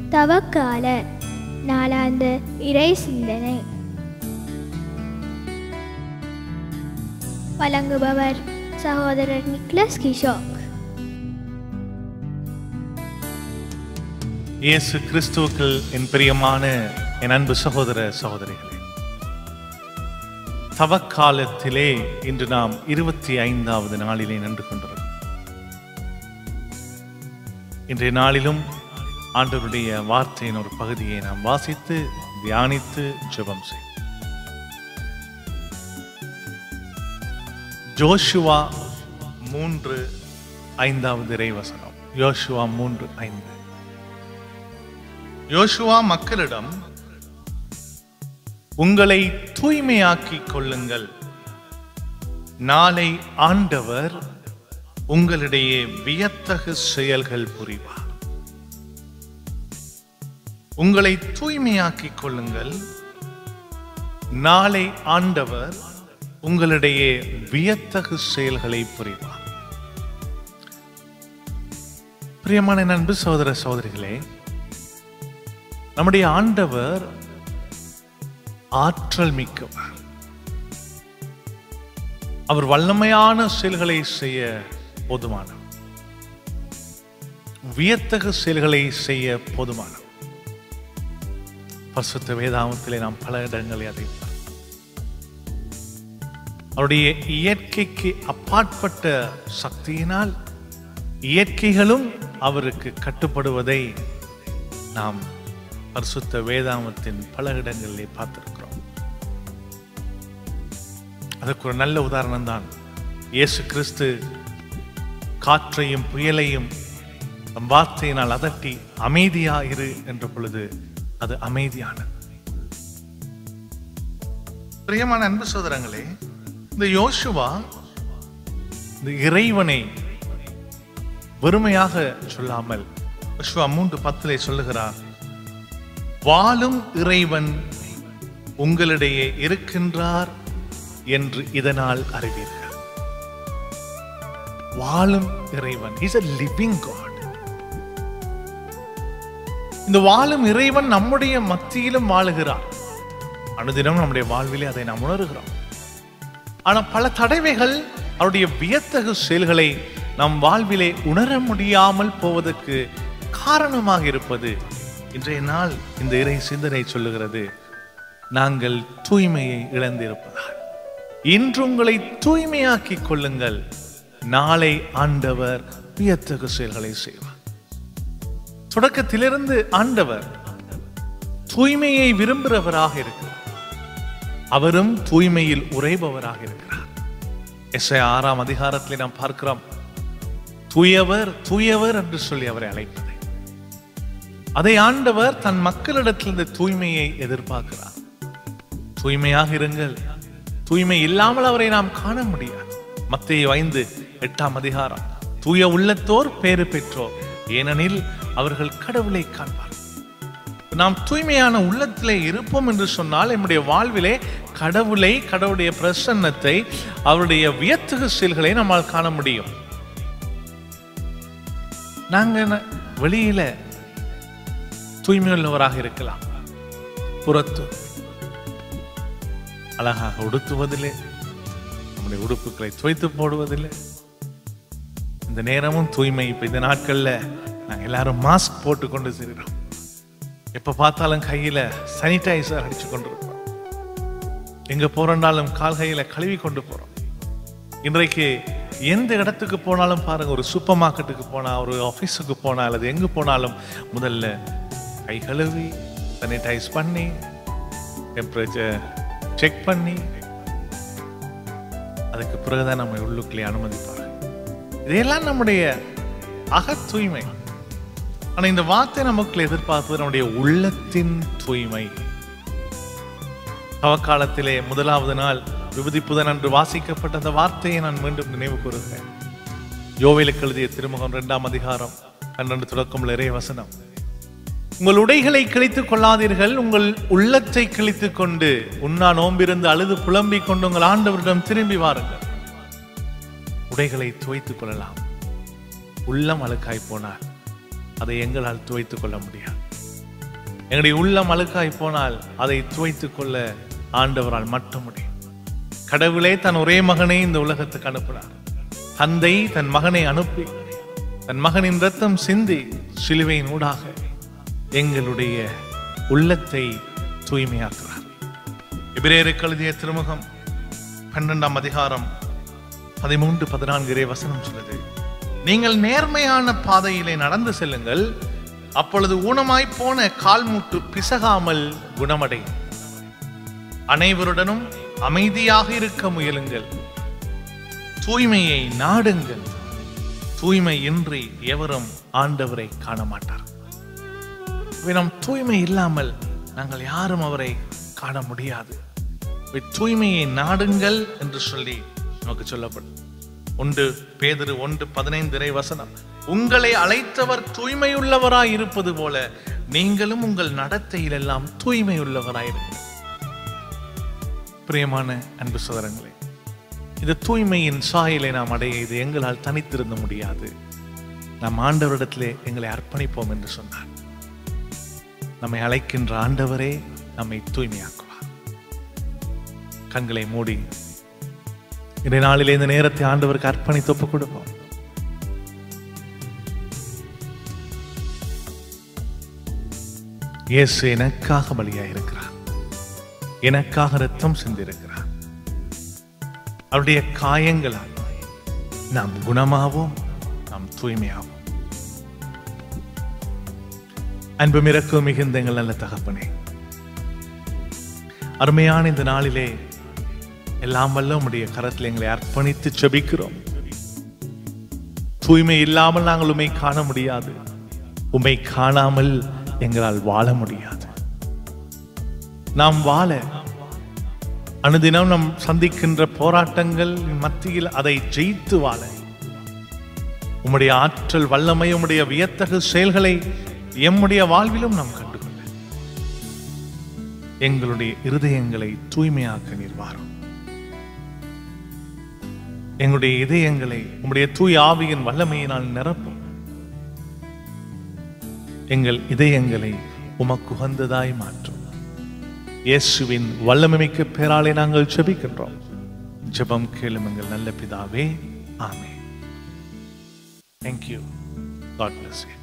தவக்கால நாளாந்த இறை சிந்தனை வழங்குபவர் சகோதரர் நிக்லஸ் கிஷோக் இயேசு கிறிஸ்துவுக்குள் என் பிரியமான என் அன்பு சகோதர சகோதரிகளே தவக்காலத்திலே இன்று நாம் இருபத்தி ஐந்தாவது நாளிலே நின்று கொண்டிருக்கிறோம் இன்றைய நாளிலும் ஆண்டவருடைய வார்த்தையின் ஒரு பகுதியை நாம் வாசித்து தியானித்து ஜெபம் செய்வோம் ஜோஷுவா மூன்று ஐந்தாவது இறைவசனம் யோசுவா மூன்று ஐந்து யோசுவா மக்களிடம் உங்களை தூய்மையாக்கிக் கொள்ளுங்கள் நாளை ஆண்டவர் உங்களிடையே வியத்தகு செயல்கள் புரிவார் உங்களை தூய்மையாக்கிக் கொள்ளுங்கள் நாளை ஆண்டவர் உங்களிடையே வியத்தகு செயல்களை புரிவார் பிரியமான என் அன்பு சகோதர சகோதரிகளே நம்முடைய ஆண்டவர் ஆற்றல் மிக்கவர் அவர் வல்லமையான செயல்களை செய்ய போதுமானவர் வியத்தகு செயல்களை செய்ய போதுமானவர் பரிசுத்த வேதாமத்திலே நாம் பல இடங்களில் அதை பார்க்கிறோம். அவருடைய இயற்கைக்கு அப்பாற்பட்ட சக்தியினால் இயற்கைகளும் அவருக்கு கட்டுப்படுவதை நாம் பரிசுத்த வேதாமத்தின் பல இடங்களிலே பார்த்திருக்கிறோம் அதற்கு ஒரு நல்ல உதாரணம் தான் இயேசு கிறிஸ்து காற்றையும் புயலையும் தம் வார்த்தையினால் அதட்டி அமைதியா இரு என்ற பொழுது அது அமைதியானது பிரியமான அன்பு சோதரங்களே இந்த யோசுவா இந்த இறைவனை வெறுமையாக சொல்லாமல் யோசுவா மூன்று பத்திலே சொல்லுகிறார் வாழும் இறைவன் உங்களிடையே இருக்கின்றார் என்று இதனால் அறிவீர்கள் வாழும் இறைவன் இஸ் a living God இந்த வாழும் இறைவன் நம்முடைய மத்தியிலும் வாழுகிறார் அனுதினம் நம்முடைய வாழ்விலே அதை நாம் உணர்கிறோம் ஆனா பல தடவைகள் அவருடைய வியத்தகு செயல்களை நம் வாழ்விலே உணர முடியாமல் போவதற்கு காரணமாக இருப்பது இன்றைய நாள் இந்த இறை சிந்தனை சொல்லுகிறது நாங்கள் தூய்மையை இழந்திருப்பதால் இன்று உங்களை தூய்மையாக்கிக் கொள்ளுங்கள் நாளை ஆண்டவர் வியத்தகு செயல்களை செய்வார் தொடக்கத்திலிருந்து ஆண்டவர் தூய்மையை விரும்புகிறவராக இருக்கிறார் அவரும் தூய்மையில் உறைபவராக இருக்கிறார் எஸ் ஆறாம் அதிகாரத்திலே நாம் பார்க்கிறோம் தூயவர் தூயவர் என்று சொல்லி அவரை அழைப்பதை அதை ஆண்டவர் தன் மக்களிடத்தில் இந்த தூய்மையை எதிர்பார்க்கிறார் தூய்மையாக இருங்கள் தூய்மை இல்லாமல் அவரை நாம் காண முடியாது மத்திய ஐந்து எட்டாம் அதிகாரம் தூய உள்ளத்தோர் பேறு பெற்றோர் ஏனெனில் அவர்கள் கடவுளை காண்பார் நாம் தூய்மையான உள்ளத்திலே இருப்போம் என்று சொன்னால் நம்முடைய வாழ்விலே கடவுளை கடவுளுடைய பிரசன்னத்தை அவருடைய வியத்தகு செயல்களை நம்மால் காண முடியும் நாங்க என்ன வெளியில தூய்மையுள்ளவராக இருக்கலாம் புறத்து அழகாக உடுத்துவதில்லை நம்முடைய உடுப்புகளை துவைத்து போடுவதில்லை இந்த நேரமும் தூய்மை இப்ப இந்த நாட்கள்ல நாங்க எல்லாரும் மாஸ்க் போட்டு கொண்டு செல்கிறோம் எப்ப பார்த்தாலும் கையில சானிடைசர் அடிச்சு கொண்டிருக்கிறோம் எங்க போறோம்னாலும் கால் கையில கழுவி கொண்டு போறோம் இன்றைக்கு எந்த இடத்துக்கு போனாலும் பாருங்க ஒரு சூப்பர் மார்க்கெட்டுக்கு போனா ஒரு ஆஃபீஸுக்கு போனா அல்லது எங்க போனாலும் முதல்ல கை கழுவி சானிடைஸ் பண்ணி டெம்பரேச்சர் செக் பண்ணி அதுக்கு பிறகுதான் நம்ம உள்ளுக்குள்ளே அனுமதிப்பாங்க இதையெல்லாம் நம்முடைய அக தூய்மை ஆனா இந்த வார்த்தை நமக்குள்ள எதிர்பார்ப்பது நம்முடைய உள்ளத்தின் தூய்மை அவக்காலத்திலே முதலாவது நாள் விபதி புதன் அன்று வாசிக்கப்பட்ட அந்த வார்த்தையை நான் மீண்டும் நினைவு கூறுகிறேன் யோவேலுக்கு எழுதிய திருமுகம் இரண்டாம் அதிகாரம் பன்னெண்டு தொடக்கம் இறை வசனம் உங்கள் உடைகளை கிழித்துக் கொள்ளாதீர்கள் உங்கள் உள்ளத்தை கிழித்துக் கொண்டு உண்ணா நோம்பிருந்து அழுது புலம்பிக் கொண்டு உங்கள் ஆண்டவரிடம் திரும்பி வாருங்கள் உடைகளை துவைத்துக் கொள்ளலாம் உள்ளம் அழுக்காய் போனால் அதை எங்களால் துவைத்துக் கொள்ள முடியாது எங்களுடைய உள்ளம் அழுக்காய் போனால் அதை துவைத்துக் கொள்ள ஆண்டவரால் மட்டும் முடியும் கடவுளே தன் ஒரே மகனை இந்த உலகத்துக்கு அனுப்பினார் தந்தை தன் மகனை அனுப்பி தன் மகனின் ரத்தம் சிந்தி சிலுவையின் ஊடாக எங்களுடைய உள்ளத்தை தூய்மையாக்குறார் எபிரேயருக்கு எழுதிய திருமுகம் பன்னெண்டாம் அதிகாரம் பதிமூன்று பதினான்கு இறை வசனம் சொல்லுது நீங்கள் நேர்மையான பாதையிலே நடந்து செல்லுங்கள் அப்பொழுது ஊனமாய் போன கால்முட்டு பிசகாமல் குணமடையும் அனைவருடனும் அமைதியாக இருக்க முயலுங்கள் தூய்மையை நாடுங்கள் தூய்மை இன்றி எவரும் ஆண்டவரை காண மாட்டார் இவை நம் தூய்மை இல்லாமல் நாங்கள் யாரும் அவரை காண முடியாது இவை தூய்மையை நாடுங்கள் என்று சொல்லி நமக்கு சொல்லப்படும் ஒன்று பேதிரு ஒன்று பதினைந்து இறை வசனம் உங்களை அழைத்தவர் தூய்மையுள்ளவராய் இருப்பது போல நீங்களும் உங்கள் நடத்தையில் எல்லாம் தூய்மையுள்ளவராயிருங்கள் பிரியமான அன்பு சோதரங்களே இந்த தூய்மையின் சாயலை நாம் அடைய இது எங்களால் தனித்திருந்த முடியாது நாம் ஆண்டவரிடத்திலே எங்களை அர்ப்பணிப்போம் என்று சொன்னார் நம்மை அழைக்கின்ற ஆண்டவரே நம்மை தூய்மையாக்குவார் கண்களை மூடி இந்த நாளிலே இந்த நேரத்தை ஆண்டவருக்கு அர்ப்பணித்து ஒப்புக் கொடுப்போம் இயேசு எனக்காக பலியாய் இருக்கிறார் எனக்காக ரத்தம் சிந்திருக்கிறார் அவருடைய காயங்களால் நாம் குணமாவோம் நாம் தூய்மையாவோம் அன்பு மிரக்கு மிகுந்த எங்கள் நல்ல தகப்பனே அருமையான இந்த நாளிலே எல்லாம் வல்ல உம்முடைய கரத்தில் எங்களை அர்ப்பணித்து செபிக்கிறோம் தூய்மை இல்லாமல் நாங்கள் உம்மை காண முடியாது உம்மை காணாமல் எங்களால் வாழ முடியாது நாம் வாழ அனுதினம் நாம் சந்திக்கின்ற போராட்டங்கள் மத்தியில் அதை ஜெயித்து வாழ உம்முடைய ஆற்றல் வல்லமை உம்முடைய வியத்தகு செயல்களை எம்முடைய வாழ்விலும் நாம் கண்டுகொள்ள எங்களுடைய இருதயங்களை தூய்மையாக்க நீர் வாரும் எங்களுடைய இதயங்களை உம்முடைய தூய் ஆவியின் வல்லமையினால் நிரப்பும் எங்கள் இதயங்களை உமக்கு உகந்ததாய் மாற்றும் இயேசுவின் வல்லமைமிக்க பேராலே நாங்கள் ஜெபிக்கின்றோம் ஜெபம் கேளும் எங்கள் நல்ல பிதாவே ஆமே தேங்க்யூ காட் பிளஸ் யூ